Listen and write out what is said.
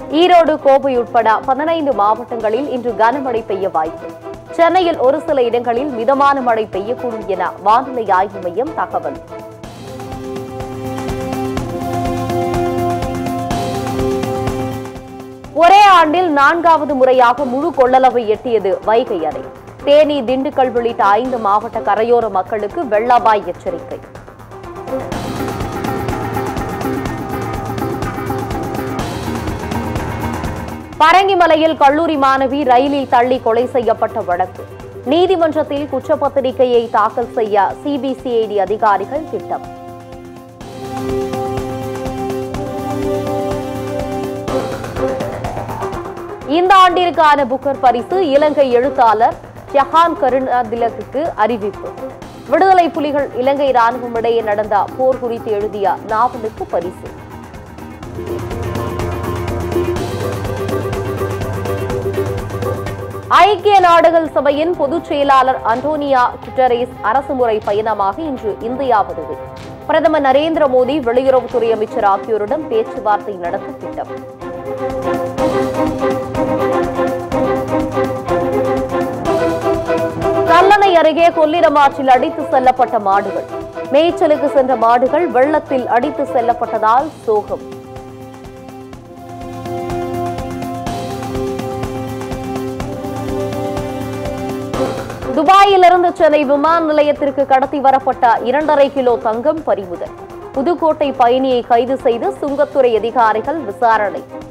ஈரோடு கோவை உட்பட பதினைந்து மாவட்டங்களில் இன்று கனமழை பெய்ய வாய்ப்பு சென்னையில் ஒரு சில இடங்களில் மிதமான மழை பெய்யக்கூடும் என வானிலை ஆய்வு மையம் தகவல் ஒரே ஆண்டில் நான்காவது முறையாக முழு கொள்ளளவை எட்டியது வைகை அணை தேனி திண்டுக்கல் உள்ளிட்ட ஐந்து மாவட்ட கரையோர மக்களுக்கு வெள்ள அபாய எச்சரிக்கை பரங்கிமலையில் கல்லூரி மாணவி ரயிலில் தள்ளி கொலை செய்யப்பட்ட வழக்கு நீதிமன்றத்தில் குற்றப்பத்திரிகையை தாக்கல் செய்ய சிபிசிஐடி அதிகாரிகள் திட்டம் இந்த ஆண்டிற்கான புக்கர் பரிசு இலங்கை எழுத்தாளர் ஜஹான் கருணாதிலகுக்கு அறிவிப்பு விடுதலை புலிகள் இலங்கை ராணுவம் இடையே நடந்த போர் குறித்து எழுதிய நாவலுக்கு பரிசு ஐக்கிய நாடுகள் சபையின் பொதுச் செயலாளர் அண்டோனியா குட்டரேஸ் அரசுமுறை பயணமாக இன்று இந்தியா வருகை பிரதமர் நரேந்திர மோடி வெளியுறவுத்துறை அமைச்சர் ஆகியோருடன் பேச்சுவார்த்தை நடத்த திட்டம் கல்லணை அருகே கொள்ளிடம் ஆற்றில் அடித்து செல்லப்பட்ட மாடுகள் மேய்ச்சலுக்கு சென்ற மாடுகள் வெள்ளத்தில் அடித்து செல்லப்பட்டதால் சோகம் துபாயிலிருந்து சென்னை விமான நிலையத்திற்கு கடத்தி வரப்பட்ட இரண்டரை கிலோ தங்கம் பறிமுதல் புதுக்கோட்டை பயணியை கைது செய்து சுங்கத்துறை அதிகாரிகள் விசாரணை